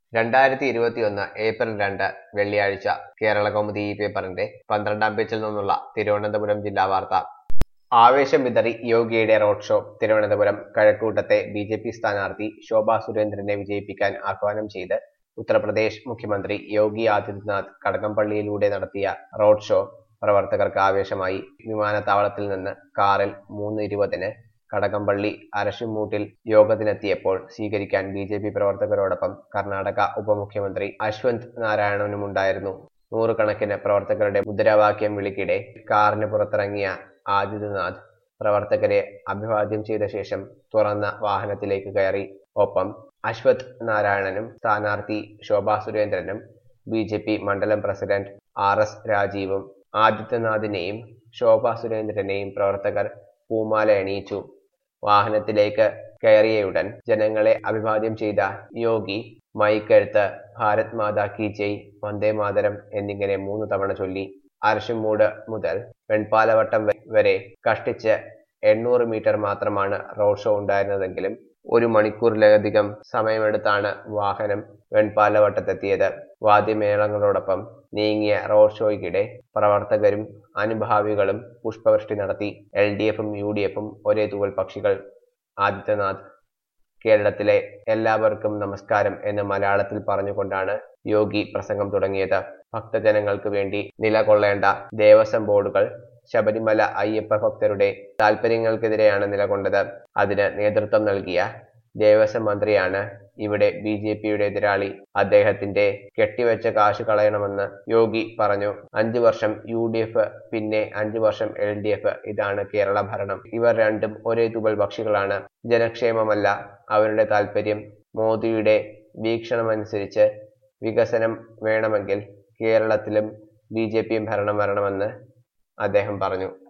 രണ്ടായിരത്തി ഇരുപത്തിയൊന്ന് ഏപ്രിൽ രണ്ട് വെള്ളിയാഴ്ച കേരള കൗമുദി ഈ പേപ്പറിന്റെ പന്ത്രണ്ടാം പേജിൽ നിന്നുള്ള തിരുവനന്തപുരം ജില്ലാ വാർത്ത ആവേശം വിതറി യോഗിയുടെ റോഡ് ഷോ തിരുവനന്തപുരം കഴക്കൂട്ടത്തെ ബി ജെ പി സ്ഥാനാർത്ഥി ശോഭാ സുരേന്ദ്രനെ വിജയിപ്പിക്കാൻ ആഹ്വാനം ചെയ്ത് ഉത്തർപ്രദേശ് മുഖ്യമന്ത്രി യോഗി ആദിത്യനാഥ് കടകംപള്ളിയിലൂടെ നടത്തിയ റോഡ് ഷോ പ്രവർത്തകർക്ക് ആവേശമായി വിമാനത്താവളത്തിൽ നിന്ന് കാറിൽ മൂന്ന് ഇരുപതിന് കടകംപള്ളി അരശിമൂട്ടിൽ യോഗത്തിനെത്തിയപ്പോൾ സ്വീകരിക്കാൻ ബി ജെ പി പ്രവർത്തകരോടൊപ്പം കർണാടക ഉപമുഖ്യമന്ത്രി അശ്വന്ത് നാരായണനുമുണ്ടായിരുന്നു നൂറുകണക്കിന് പ്രവർത്തകരുടെ മുദ്രാവാക്യം വിളിക്കിടെ കാറിന് പുറത്തിറങ്ങിയ ആദിത്യനാഥ് പ്രവർത്തകരെ അഭിവാദ്യം ചെയ്ത ശേഷം തുറന്ന വാഹനത്തിലേക്ക് കയറി ഒപ്പം അശ്വത് നാരായണനും സ്ഥാനാർത്ഥി ശോഭാ സുരേന്ദ്രനും ബി ജെ പി മണ്ഡലം പ്രസിഡന്റ് ആർ എസ് രാജീവും ആദിത്യനാഥിനെയും ശോഭാ സുരേന്ദ്രനെയും പ്രവർത്തകർ പൂമാല അണിയിച്ചു വാഹനത്തിലേക്ക് കയറിയയുടൻ ജനങ്ങളെ അഭിവാദ്യം ചെയ്ത യോഗി മൈക്കെഴുത്ത് ഭാരത് മാതാ കി ജയ് വന്ദേ മാതരം എന്നിങ്ങനെ മൂന്ന് തവണ ചൊല്ലി അരശുമൂട് മുതൽ വെൺപാലവട്ടം വരെ കഷ്ടിച്ച് എണ്ണൂറ് മീറ്റർ മാത്രമാണ് റോഡ് ഷോ ഉണ്ടായിരുന്നതെങ്കിലും ഒരു മണിക്കൂറിലധികം സമയമെടുത്താണ് വാഹനം വെൺപാലവട്ടത്തെത്തിയത് വാദ്യമേളങ്ങളോടൊപ്പം നീങ്ങിയ റോഡ് ഷോയ്ക്കിടെ പ്രവർത്തകരും അനുഭാവികളും പുഷ്പവൃഷ്ടി നടത്തി എൽ ഡി എഫും യു ഡി എഫും ഒരേ തൂവൽ പക്ഷികൾ ആദിത്യനാഥ് കേരളത്തിലെ എല്ലാവർക്കും നമസ്കാരം എന്ന് മലയാളത്തിൽ പറഞ്ഞുകൊണ്ടാണ് യോഗി പ്രസംഗം തുടങ്ങിയത് ഭക്തജനങ്ങൾക്ക് വേണ്ടി നിലകൊള്ളേണ്ട ദേവസ്വം ബോർഡുകൾ ശബരിമല അയ്യപ്പ ഭക്തരുടെ താല്പര്യങ്ങൾക്കെതിരെയാണ് നിലകൊണ്ടത് അതിന് നേതൃത്വം നൽകിയ ദേവസ്വം മന്ത്രിയാണ് ഇവിടെ ബി ജെ പിയുടെ എതിരാളി അദ്ദേഹത്തിന്റെ കെട്ടിവെച്ച കാശ് കളയണമെന്ന് യോഗി പറഞ്ഞു അഞ്ചു വർഷം യു ഡി എഫ് പിന്നെ അഞ്ചു വർഷം എൽ ഡി എഫ് ഇതാണ് കേരള ഭരണം ഇവർ രണ്ടും ഒരേ തുകൽ പക്ഷികളാണ് ജനക്ഷേമമല്ല അവരുടെ താല്പര്യം മോദിയുടെ വീക്ഷണമനുസരിച്ച് വികസനം വേണമെങ്കിൽ കേരളത്തിലും ബി ജെ പിയും ഭരണം വരണമെന്ന് അദ്ദേഹം പറഞ്ഞു